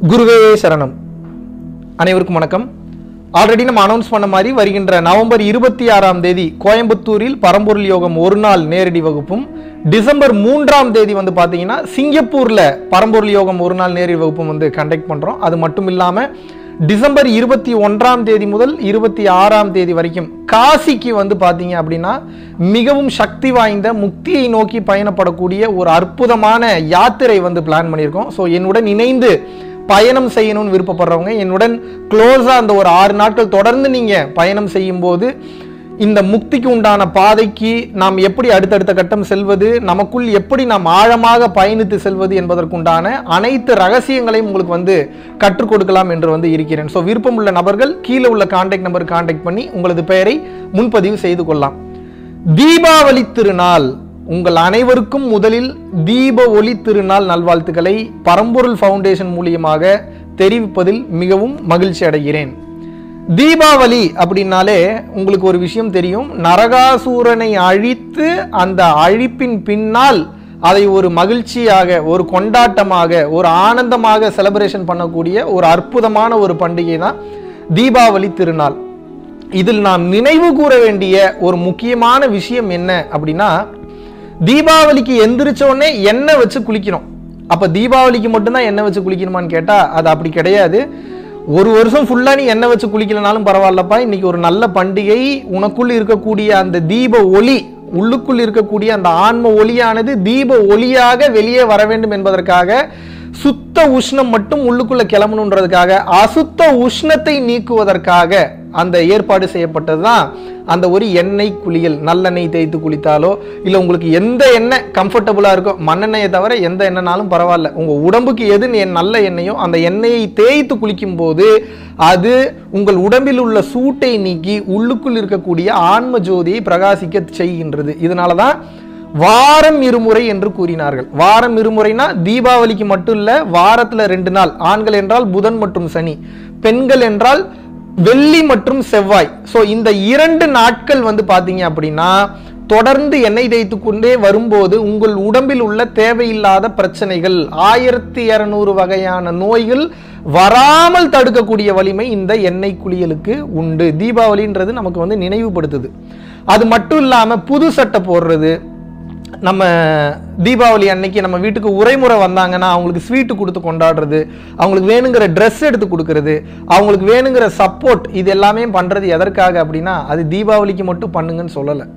குருவே சரணம் அனைவருக்கும் வணக்கம் ஆல்ரெடி நம்ம அனௌன்ஸ் பண்ண மாதிரி வருகின்ற நவம்பர் இருபத்தி ஆறாம் தேதி கோயம்புத்தூரில் பரம்பொருள் யோகம் ஒரு நாள் நேரடி வகுப்பும் டிசம்பர் மூன்றாம் தேதி வந்து பார்த்தீங்கன்னா சிங்கப்பூர்ல பரம்பொருள் யோகம் ஒரு நாள் நேரடி வகுப்பும் வந்து கண்டக்ட் பண்றோம் அது மட்டும் இல்லாம டிசம்பர் இருபத்தி ஒன்றாம் தேதி முதல் இருபத்தி ஆறாம் தேதி வரைக்கும் காசிக்கு வந்து பார்த்தீங்க அப்படின்னா மிகவும் சக்தி வாய்ந்த முக்தியை நோக்கி பயணப்படக்கூடிய ஒரு அற்புதமான யாத்திரை வந்து பிளான் பண்ணியிருக்கோம் ஸோ என்னுடன் இணைந்து பயணம் செய்யணும்னு விருப்பப்படுறவங்க என்னுடன் க்ளோஸாக அந்த ஒரு ஆறு நாட்கள் தொடர்ந்து நீங்கள் பயணம் செய்யும்போது இந்த முக்திக்கு உண்டான பாதைக்கு நாம் எப்படி அடுத்தடுத்த கட்டம் செல்வது நமக்குள் எப்படி நாம் ஆழமாக பயணித்து செல்வது என்பதற்குண்டான அனைத்து ரகசியங்களையும் உங்களுக்கு வந்து கற்றுக் கொடுக்கலாம் என்று வந்து இருக்கிறேன் ஸோ விருப்பமுள்ள நபர்கள் கீழே உள்ள கான்டாக்ட் நம்பர் கான்டாக்ட் பண்ணி உங்களது பெயரை முன்பதிவு செய்து கொள்ளலாம் தீபாவளி திருநாள் உங்கள் அனைவருக்கும் முதலில் தீப ஒளி திருநாள் நல்வாழ்த்துக்களை பரம்பொருள் ஃபவுண்டேஷன் மூலியமாக தெரிவிப்பதில் மிகவும் மகிழ்ச்சி அடைகிறேன் தீபாவளி அப்படின்னாலே உங்களுக்கு ஒரு விஷயம் தெரியும் நரகாசூரனை அழித்து அந்த அழிப்பின் பின்னால் அதை ஒரு மகிழ்ச்சியாக ஒரு கொண்டாட்டமாக ஒரு ஆனந்தமாக செலிப்ரேஷன் பண்ணக்கூடிய ஒரு அற்புதமான ஒரு பண்டிகை தான் தீபாவளி திருநாள் இதில் நாம் நினைவு கூற வேண்டிய ஒரு முக்கியமான விஷயம் என்ன அப்படின்னா தீபாவளிக்கு எந்திரிச்ச உடனே எண்ணெய் வச்சு குளிக்கிறோம் அப்ப தீபாவளிக்கு மட்டும்தான் எண்ணெய் வச்சு குளிக்கணுமான்னு கேட்டா அது அப்படி கிடையாது ஒரு வருஷம் ஃபுல்லா நீ எண்ணெய் வச்சு குளிக்கலனாலும் பரவாயில்லப்பா இன்னைக்கு ஒரு நல்ல பண்டிகை உனக்குள் இருக்கக்கூடிய அந்த தீப ஒளி உள்ளுக்குள் இருக்கக்கூடிய அந்த ஆன்ம ஒளியானது தீப ஒளியாக வெளியே வர வேண்டும் என்பதற்காக சுத்த உஷ்ணம் மட்டும் உள்ளுக்குள்ள கிளம்பணுன்றதுக்காக அசுத்த உஷ்ணத்தை நீக்குவதற்காக அந்த ஏற்பாடு செய்யப்பட்டது தான் அந்த ஒரு எண்ணெய் குளியல் நல்லெண்ணெய் தேய்த்து குளித்தாலோ இல்லை உங்களுக்கு எந்த எண்ணெய் கம்ஃபர்டபுளாக இருக்கோ மண்ணெண்ணெயை தவிர எந்த எண்ணெய்னாலும் பரவாயில்ல உங்கள் உடம்புக்கு எது நெ- நல்ல எண்ணெயோ அந்த எண்ணெயை தேய்த்து குளிக்கும் போது அது உங்கள் உடம்பில் உள்ள சூட்டை நீக்கி உள்ளுக்குள் இருக்கக்கூடிய ஆன்ம ஜோதியை பிரகாசிக்க செய்கின்றது இதனால தான் வாரம் இருமுறை என்று கூறினார்கள் வாரம் இருமுறைனா தீபாவளிக்கு மட்டும் இல்ல வாரத்துல ரெண்டு நாள் ஆண்கள் என்றால் புதன் மற்றும் சனி பெண்கள் என்றால் வெள்ளி மற்றும் செவ்வாய் சோ இந்த இரண்டு நாட்கள் வந்து பாத்தீங்க அப்படின்னா தொடர்ந்து எண்ணெய் தேய்த்து கொண்டே வரும்போது உங்கள் உடம்பில் உள்ள தேவையில்லாத பிரச்சனைகள் ஆயிரத்தி இருநூறு வகையான நோய்கள் வராமல் தடுக்கக்கூடிய வலிமை இந்த எண்ணெய் குளியலுக்கு உண்டு தீபாவளின்றது நமக்கு வந்து நினைவுபடுத்துது அது மட்டும் இல்லாம புது சட்டை போடுறது நம்ம தீபாவளி அன்னைக்கு நம்ம வீட்டுக்கு உரைமுறை வந்தாங்கன்னா அவங்களுக்கு ஸ்வீட்டு கொடுத்து கொண்டாடுறது அவங்களுக்கு வேணுங்கிற ட்ரெஸ் எடுத்து கொடுக்கறது அவங்களுக்கு வேணுங்கிற சப்போர்ட் இது எல்லாமே பண்றது எதற்காக அப்படின்னா அது தீபாவளிக்கு மட்டும் பண்ணுங்கன்னு சொல்லலை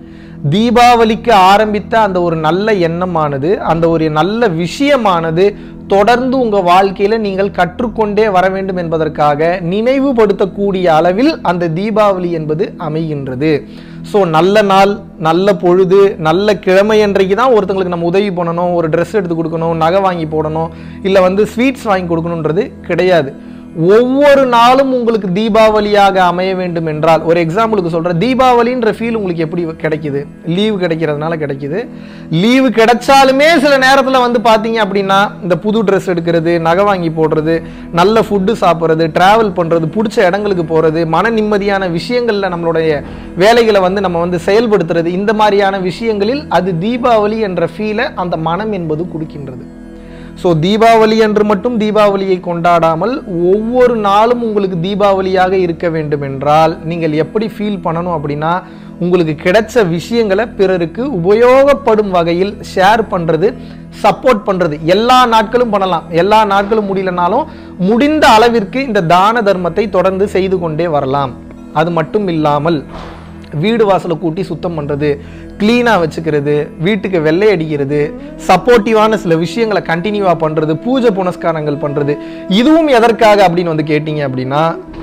தீபாவளிக்கு ஆரம்பித்த அந்த ஒரு நல்ல எண்ணமானது அந்த ஒரு நல்ல விஷயமானது தொடர்ந்து உங்க வாழ்க்கையில நீங்கள் கற்றுக்கொண்டே வர வேண்டும் என்பதற்காக நினைவுபடுத்தக்கூடிய அளவில் அந்த தீபாவளி என்பது அமைகின்றது ஸோ நல்ல நாள் நல்ல பொழுது நல்ல கிழமை அன்றைக்கு தான் ஒருத்தங்களுக்கு நம்ம உதவி பண்ணணும் ஒரு ட்ரெஸ் எடுத்து கொடுக்கணும் நகை வாங்கி போடணும் இல்லை வந்து ஸ்வீட்ஸ் வாங்கி கொடுக்கணுன்றது கிடையாது ஒவ்வொரு நாளும் உங்களுக்கு தீபாவளியாக அமைய வேண்டும் என்றால் ஒரு எக்ஸாம்பிளுக்கு சொல்றேன் தீபாவளின்ற ஃபீல் உங்களுக்கு எப்படி கிடைக்குது லீவு கிடைக்கிறதுனால கிடைக்குது லீவு கிடைச்சாலுமே சில நேரத்தில் வந்து பார்த்தீங்க அப்படின்னா இந்த புது ட்ரெஸ் எடுக்கிறது நகை வாங்கி போடுறது நல்ல ஃபுட்டு சாப்பிட்றது டிராவல் பண்ணுறது பிடிச்ச இடங்களுக்கு போகிறது மன நிம்மதியான விஷயங்களில் நம்மளுடைய வேலைகளை வந்து நம்ம வந்து செயல்படுத்துறது இந்த மாதிரியான விஷயங்களில் அது தீபாவளி என்ற ஃபீலை அந்த மனம் என்பது கொடுக்கின்றது ஸோ தீபாவளி அன்று மட்டும் தீபாவளியை கொண்டாடாமல் ஒவ்வொரு நாளும் உங்களுக்கு தீபாவளியாக இருக்க வேண்டும் என்றால் நீங்கள் எப்படி ஃபீல் பண்ணணும் அப்படின்னா உங்களுக்கு கிடைச்ச விஷயங்களை பிறருக்கு உபயோகப்படும் வகையில் ஷேர் பண்றது சப்போர்ட் பண்றது எல்லா நாட்களும் பண்ணலாம் எல்லா நாட்களும் முடியலனாலும் முடிந்த அளவிற்கு இந்த தான தர்மத்தை தொடர்ந்து செய்து கொண்டே வரலாம் அது மட்டும் இல்லாமல் வீடு வாசலை கூட்டி சுத்தம் பண்ணுறது க்ளீனாக வச்சுக்கிறது வீட்டுக்கு வெள்ளை அடிக்கிறது சப்போர்ட்டிவான சில விஷயங்களை கண்டினியூவாக பண்ணுறது பூஜை புனஸ்காரங்கள் பண்ணுறது இதுவும் எதற்காக அப்படின்னு வந்து கேட்டீங்க அப்படின்னா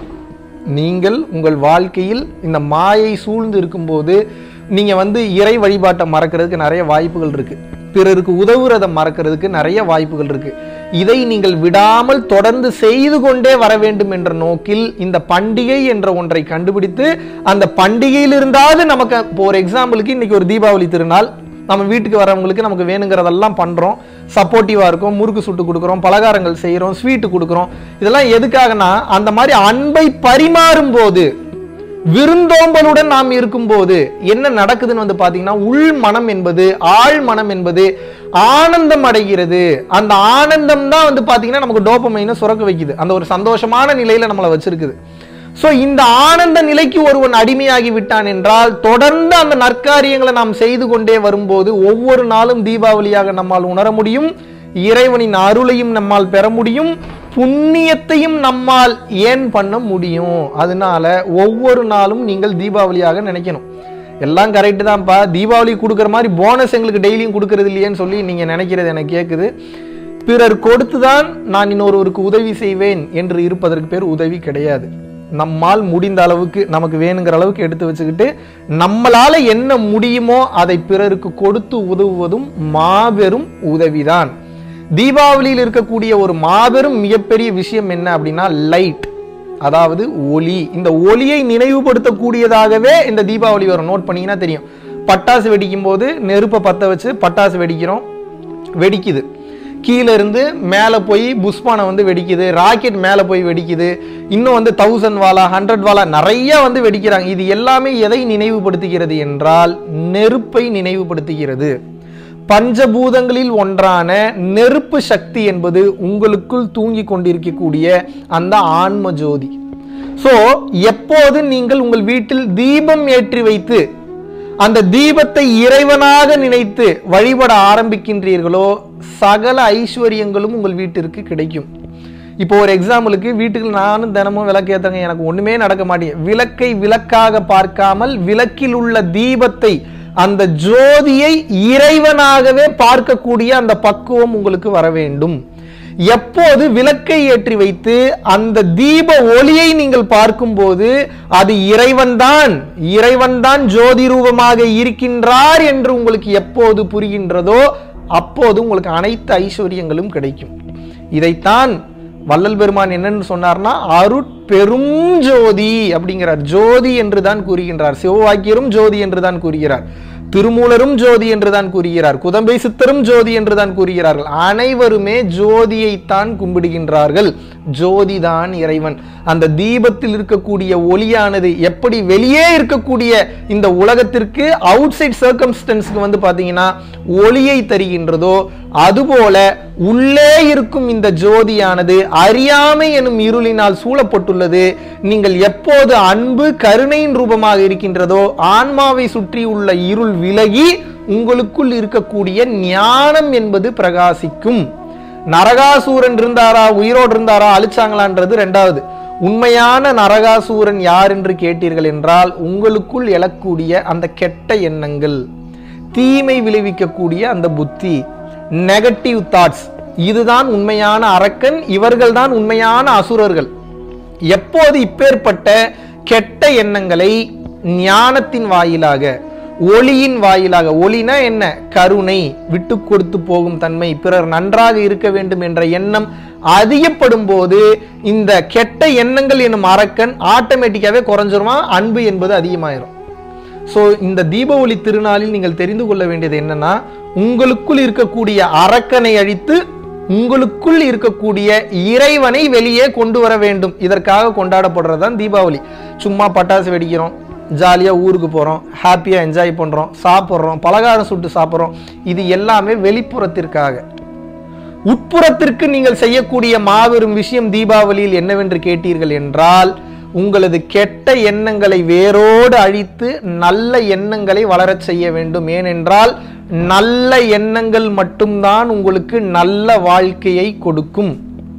நீங்கள் உங்கள் வாழ்க்கையில் இந்த மாயை சூழ்ந்து இருக்கும்போது நீங்கள் வந்து இறை வழிபாட்டை மறக்கிறதுக்கு நிறைய வாய்ப்புகள் இருக்கு பிறருக்கு உதவுறதை மறக்கிறதுக்கு நிறைய வாய்ப்புகள் இருக்கு இதை நீங்கள் விடாமல் தொடர்ந்து செய்து கொண்டே வர வேண்டும் என்ற நோக்கில் இந்த பண்டிகை என்ற ஒன்றை கண்டுபிடித்து அந்த பண்டிகையில் இருந்தாவது நமக்கு இப்போ ஒரு எக்ஸாம்பிளுக்கு இன்னைக்கு ஒரு தீபாவளி திருநாள் நம்ம வீட்டுக்கு வரவங்களுக்கு நமக்கு வேணுங்கிறதெல்லாம் பண்றோம் சப்போர்ட்டிவா இருக்கும் முறுக்கு சுட்டு கொடுக்குறோம் பலகாரங்கள் செய்றோம் ஸ்வீட்டு கொடுக்குறோம் இதெல்லாம் எதுக்காகனா அந்த மாதிரி அன்பை பரிமாறும் போது விருந்தோம்பலுடன் நாம் இருக்கும்போது என்ன நடக்குதுன்னு வந்து பாத்தீங்கன்னா உள் மனம் என்பது ஆழ் மனம் என்பது ஆனந்தம் அடைகிறது அந்த ஆனந்தம் தான் வந்து பாத்தீங்கன்னா நமக்கு டோப்பமைனை சுரக்க வைக்குது அந்த ஒரு சந்தோஷமான நிலையில நம்மளை வச்சிருக்குது சோ இந்த ஆனந்த நிலைக்கு ஒருவன் அடிமையாகி விட்டான் என்றால் தொடர்ந்து அந்த நற்காரியங்களை நாம் செய்து கொண்டே வரும்போது ஒவ்வொரு நாளும் தீபாவளியாக நம்மால் உணர முடியும் இறைவனின் அருளையும் நம்மால் பெற முடியும் புண்ணியத்தையும் நம்மால் ஏன் பண்ண முடியும் அதனால ஒவ்வொரு நாளும் நீங்கள் தீபாவளியாக நினைக்கணும் எல்லாம் கரெக்டு தான்ப்பா தீபாவளி கொடுக்குற மாதிரி போனஸ் எங்களுக்கு டெய்லியும் கொடுக்கறது இல்லையேன்னு சொல்லி நீங்கள் நினைக்கிறது எனக்கு கேட்குது பிறர் கொடுத்துதான் நான் இன்னொருவருக்கு உதவி செய்வேன் என்று இருப்பதற்கு பேர் உதவி கிடையாது நம்மால் முடிந்த அளவுக்கு நமக்கு வேணுங்கிற அளவுக்கு எடுத்து வச்சுக்கிட்டு நம்மளால என்ன முடியுமோ அதை பிறருக்கு கொடுத்து உதவுவதும் மாபெரும் உதவிதான் தீபாவளியில் இருக்கக்கூடிய ஒரு மாபெரும் மிகப்பெரிய விஷயம் என்ன அப்படின்னா லைட் அதாவது ஒளி இந்த ஒளியை நினைவுபடுத்தக்கூடியதாகவே இந்த தீபாவளி வரும் நோட் பண்ணீங்கன்னா தெரியும் பட்டாசு வெடிக்கும் போது நெருப்பை பற்ற வச்சு பட்டாசு வெடிக்கிறோம் வெடிக்குது கீழே இருந்து மேலே போய் புஷ்பானை வந்து வெடிக்குது ராக்கெட் மேலே போய் வெடிக்குது இன்னும் வந்து தௌசண்ட் வாலா ஹண்ட்ரட் வாலா நிறைய வந்து வெடிக்கிறாங்க இது எல்லாமே எதை நினைவுபடுத்துகிறது என்றால் நெருப்பை நினைவுபடுத்துகிறது பஞ்சபூதங்களில் ஒன்றான நெருப்பு சக்தி என்பது உங்களுக்குள் தூங்கி கொண்டிருக்கக்கூடிய அந்த ஆன்ம ஜோதி சோ எப்போது நீங்கள் உங்கள் வீட்டில் தீபம் ஏற்றி வைத்து அந்த தீபத்தை இறைவனாக நினைத்து வழிபட ஆரம்பிக்கின்றீர்களோ சகல ஐஸ்வர்யங்களும் உங்கள் வீட்டிற்கு கிடைக்கும் இப்போ ஒரு எக்ஸாம்பிளுக்கு வீட்டுக்கு நானும் தினமும் விளக்கு ஏத்தங்க எனக்கு ஒண்ணுமே நடக்க மாட்டேங்குது விளக்கை விளக்காக பார்க்காமல் விளக்கில் உள்ள தீபத்தை அந்த ஜோதியை இறைவனாகவே பார்க்கக்கூடிய அந்த பக்குவம் உங்களுக்கு வர வேண்டும் எப்போது விளக்கை ஏற்றி வைத்து அந்த தீப ஒளியை நீங்கள் பார்க்கும்போது அது இறைவன்தான் இறைவன்தான் ஜோதி ரூபமாக இருக்கின்றார் என்று உங்களுக்கு எப்போது புரிகின்றதோ அப்போது உங்களுக்கு அனைத்து ஐஸ்வர்யங்களும் கிடைக்கும் இதைத்தான் வள்ளல் பெருமான் என்னன்னு சொன்னார்னா அருட்பெரும் ஜோதி அப்படிங்கிறார் ஜோதி என்று தான் கூறுகின்றார் சிவவாக்கியரும் ஜோதி என்று தான் கூறுகிறார் திருமூலரும் ஜோதி என்று தான் கூறுகிறார் குதம்பை சித்தரும் ஜோதி என்று தான் கூறுகிறார்கள் அனைவருமே ஜோதியைத்தான் கும்பிடுகின்றார்கள் ஜோதிதான் இறைவன் அந்த தீபத்தில் இருக்கக்கூடிய ஒளியானது எப்படி வெளியே இருக்கக்கூடிய இந்த உலகத்திற்கு அவுட் சைட் சர்க்கம்ஸ்டன்ஸ்க்கு வந்து பாத்தீங்கன்னா ஒளியை தருகின்றதோ அதுபோல உள்ளே இருக்கும் இந்த ஜோதியானது அறியாமை எனும் இருளினால் சூழப்பட்டுள்ளது நீங்கள் எப்போது அன்பு கருணையின் ரூபமாக இருக்கின்றதோ ஆன்மாவை சுற்றி உள்ள இருள் விலகி உங்களுக்குள் இருக்கக்கூடிய ஞானம் என்பது பிரகாசிக்கும் நரகாசூரன் இருந்தாரா உயிரோடு இருந்தாரா அழிச்சாங்களான்றது ரெண்டாவது உண்மையான நரகாசூரன் யார் என்று கேட்டீர்கள் என்றால் உங்களுக்குள் எழக்கூடிய அந்த கெட்ட எண்ணங்கள் தீமை விளைவிக்கக்கூடிய அந்த புத்தி நெகட்டிவ் தாட்ஸ் இதுதான் உண்மையான அரக்கன் இவர்கள்தான் உண்மையான அசுரர்கள் எப்போது இப்பேற்பட்ட கெட்ட எண்ணங்களை ஞானத்தின் வாயிலாக ஒளியின் வாயிலாக ஒளினா என்ன கருணை விட்டு கொடுத்து போகும் தன்மை பிறர் நன்றாக இருக்க வேண்டும் என்ற எண்ணம் அதிகப்படும் போது இந்த கெட்ட எண்ணங்கள் என்னும் அரக்கன் ஆட்டோமேட்டிக்காவே குறைஞ்சிருவான் அன்பு என்பது அதிகமாயிரும் ஸோ இந்த தீப ஒளி திருநாளில் நீங்கள் தெரிந்து கொள்ள வேண்டியது என்னன்னா உங்களுக்குள் இருக்கக்கூடிய அரக்கனை அழித்து உங்களுக்குள் இருக்கக்கூடிய இறைவனை வெளியே கொண்டு வர வேண்டும் இதற்காக கொண்டாடப்படுறது தான் தீபாவளி சும்மா பட்டாசு வெடிக்கிறோம் ஜாலியாக ஊருக்கு போகிறோம் ஹாப்பியாக என்ஜாய் பண்ணுறோம் சாப்பிட்றோம் பலகாரம் சுட்டு சாப்பிட்றோம் இது எல்லாமே வெளிப்புறத்திற்காக உட்புறத்திற்கு நீங்கள் செய்யக்கூடிய மாபெரும் விஷயம் தீபாவளியில் என்னவென்று கேட்டீர்கள் என்றால் உங்களது கெட்ட எண்ணங்களை வேரோடு அழித்து நல்ல எண்ணங்களை வளரச் செய்ய வேண்டும் ஏனென்றால் நல்ல எண்ணங்கள் மட்டும்தான் உங்களுக்கு நல்ல வாழ்க்கையை கொடுக்கும்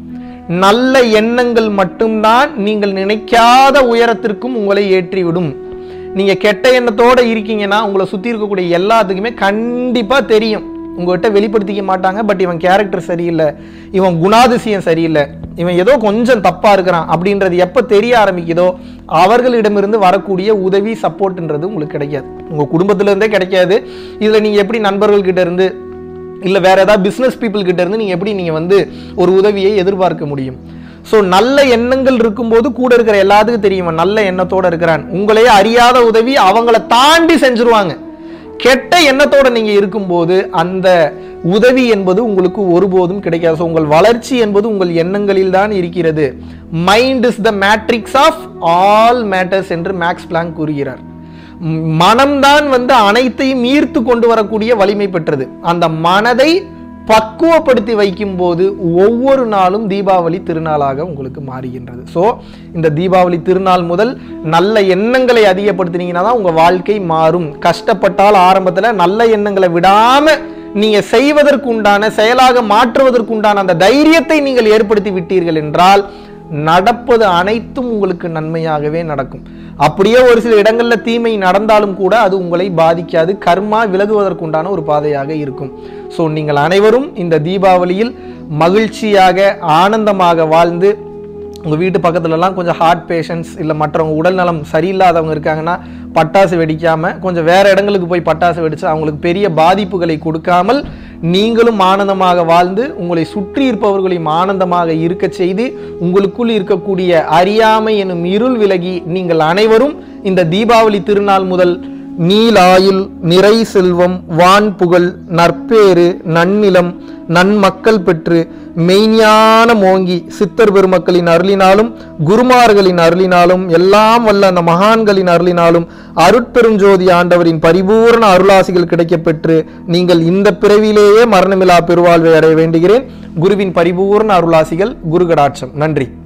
நல்ல எண்ணங்கள் மட்டும்தான் நீங்கள் நினைக்காத உயரத்திற்கும் உங்களை ஏற்றிவிடும் நீங்க கெட்ட எண்ணத்தோட இருக்கீங்கன்னா உங்களை சுத்தி இருக்கக்கூடிய எல்லாத்துக்குமே கண்டிப்பா தெரியும் உங்ககிட்ட வெளிப்படுத்திக்க மாட்டாங்க பட் இவன் கேரக்டர் சரியில்லை இவன் குணாதிசயம் சரியில்லை இவன் ஏதோ கொஞ்சம் தப்பா இருக்கிறான் அப்படின்றது எப்ப தெரிய ஆரம்பிக்குதோ அவர்களிடமிருந்து வரக்கூடிய உதவி சப்போர்ட்ன்றது உங்களுக்கு கிடைக்காது உங்க குடும்பத்துல இருந்தே கிடைக்காது இதுல நீங்க எப்படி நண்பர்கள் கிட்ட இருந்து இல்ல வேற ஏதாவது பிசினஸ் பீப்புள் கிட்ட இருந்து நீங்க எப்படி நீங்க வந்து ஒரு உதவியை எதிர்பார்க்க முடியும் ஸோ நல்ல எண்ணங்கள் இருக்கும்போது கூட இருக்கிற எல்லாத்துக்கும் தெரியும் இவன் நல்ல எண்ணத்தோட இருக்கிறான் உங்களையே அறியாத உதவி அவங்கள தாண்டி செஞ்சுருவாங்க கெட்ட எண்ணத்தோட நீங்க இருக்கும்போது அந்த உதவி என்பது உங்களுக்கு ஒருபோதும் கிடைக்காது So, உங்கள் வளர்ச்சி என்பது உங்கள் எண்ணங்களில் தான் இருக்கிறது mind is the matrix of all matters என்று மேக்ஸ் பிளாங்க் கூறுகிறார் ம், மனம்தான் வந்து அனைத்தையும் ஈர்த்து கொண்டு வரக்கூடிய வலிமை பெற்றது அந்த மனதை பக்குவப்படுத்தி வைக்கும்போது ஒவ்வொரு நாளும் தீபாவளி திருநாளாக உங்களுக்கு மாறுகின்றது ஸோ இந்த தீபாவளி திருநாள் முதல் நல்ல எண்ணங்களை அதிகப்படுத்தினீங்கன்னா தான் உங்கள் வாழ்க்கை மாறும் கஷ்டப்பட்டால் ஆரம்பத்தில் நல்ல எண்ணங்களை விடாம நீங்க செய்வதற்கு உண்டான செயலாக மாற்றுவதற்கு உண்டான அந்த தைரியத்தை நீங்கள் ஏற்படுத்தி விட்டீர்கள் என்றால் நடப்பது அனைத்தும் உங்களுக்கு நன்மையாகவே நடக்கும் அப்படியே ஒரு சில இடங்கள்ல தீமை நடந்தாலும் கூட அது உங்களை பாதிக்காது கர்மா விலகுவதற்குண்டான ஒரு பாதையாக இருக்கும் ஸோ நீங்கள் அனைவரும் இந்த தீபாவளியில் மகிழ்ச்சியாக ஆனந்தமாக வாழ்ந்து உங்கள் வீட்டு பக்கத்துலலாம் கொஞ்சம் ஹார்ட் பேஷண்ட்ஸ் இல்லை மற்றவங்க உடல்நலம் சரியில்லாதவங்க இருக்காங்கன்னா பட்டாசு வெடிக்காமல் கொஞ்சம் வேறு இடங்களுக்கு போய் பட்டாசு வெடித்து அவங்களுக்கு பெரிய பாதிப்புகளை கொடுக்காமல் நீங்களும் ஆனந்தமாக வாழ்ந்து உங்களை சுற்றி இருப்பவர்களையும் ஆனந்தமாக இருக்கச் செய்து உங்களுக்குள் இருக்கக்கூடிய அறியாமை எனும் இருள் விலகி நீங்கள் அனைவரும் இந்த தீபாவளி திருநாள் முதல் நீலாயுள் நிறை செல்வம் வான் புகழ் நற்பேறு நன்னிலம் நன்மக்கள் பெற்று மெய்ஞான மோங்கி சித்தர் பெருமக்களின் அருளினாலும் குருமார்களின் அருளினாலும் எல்லாம் வல்ல அந்த மகான்களின் அருளினாலும் அருட்பெருஞ்சோதி ஆண்டவரின் பரிபூரண அருளாசிகள் கிடைக்கப் பெற்று நீங்கள் இந்த பிறவியிலேயே மரணமில்லா பெருவாழ்வை அடைய வேண்டுகிறேன் குருவின் பரிபூரண அருளாசிகள் குரு கடாட்சம் நன்றி